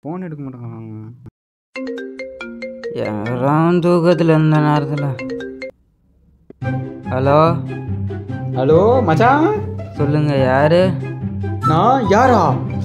Phone எடுக்க மாட்டேங்கிறான் யாரும் தூக்கத்தில் இருந்த நேரத்தில் ஹலோ ஹலோ மச்சான் சொல்லுங்க யாரு நான் யாரா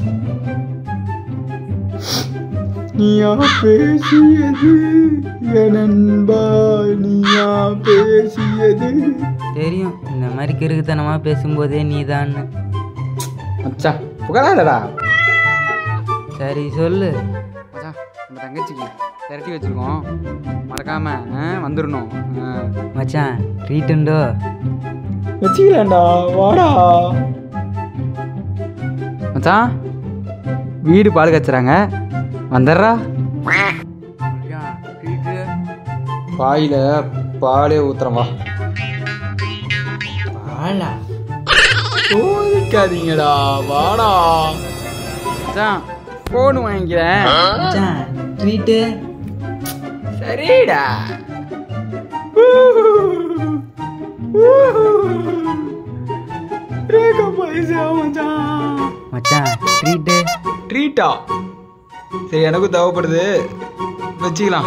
நீயா பேசியது என் நண்பா நீயா பேசியது தெரியும் இந்த மாதிரி கிறுக்குத்தனமாக பேசும்போதே நீதான்னு மச்சான் புகழாதடா சரி சொல்லு மச்சான் நம்ம தங்கச்சிக்கு திரட்டி வச்சிருக்கோம் மறக்காம ஆ, வந்துடணும் ஆ. மச்சான் ட்ரீட் உண்டோ வச்சுக்கலாம்டா வாடா மச்சான் வீடு பால் கச்சுறாங்க வந்துடுறா பாயில பாலே ஊத்துறேன் வா ஆளா சோதிக்காதீங்கடா வாடா மச்சான் ஃபோன் வாங்கிக்கிறேன் மச்சான் ட்ரீட்டு சரிடா ரேகா பைசா மச்சான் மச்சான் ட்ரீட்டு ட்ரீட்டா சரி எனக்கும் தேவைப்படுது வச்சுக்கலாம்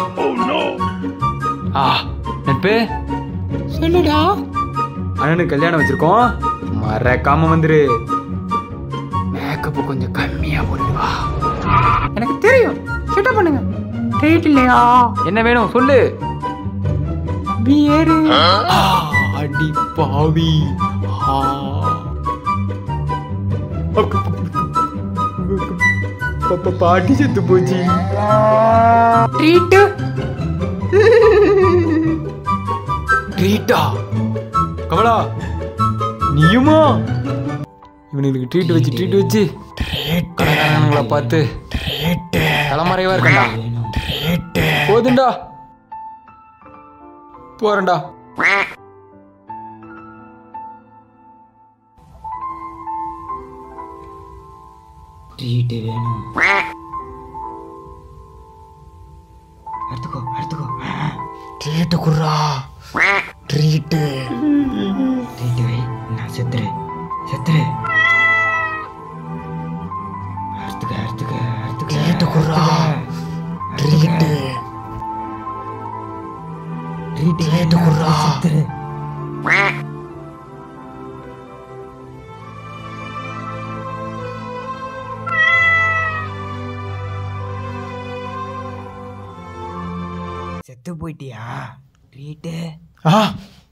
ஆ நட்பு சொல்லுடா அண்ணனுக்கு கல்யாணம் வச்சிருக்கோம் மறக்காம வந்துரு மேக்கப் கொஞ்சம் கம்மியா போட்டு வா எனக்கு தெரியும் கிட்ட பண்ணுங்க ட்ரீட் இல்லையா என்ன வேணும் சொல்லு பியரு அடி பாவி ஆ. ப- ப- பாட்டி செத்து போச்சு ட்ரீட்டு ட்ரீட்டா கமலா நீயுமா இவனுக்கு ட்ரீட் வச்சு ட்ரீட் வச்சு கடைக்காரனுங்களை பார்த்து தலைமறைவா இருக்கண்டா போதுண்டா போறேன்டா ட்ரீட்டு வேணும் எடுத்துக்கோ எடுத்துக்கோ ட்ரீட்டு குர்ரா ட்ரீட்டு ட்ரீட்டு வை நான் செத்துரு செத்துரு எடுத்துக்க எடுத்துக்க எடுத்துக்க ட்ரீட்டு குர்ரா ட்ரீட்டு ட்ரீட்டு ட்ரீட்டு குர்ரா செத்துரு செத்து போயிட்டியா ட்ரீட்டு ஆ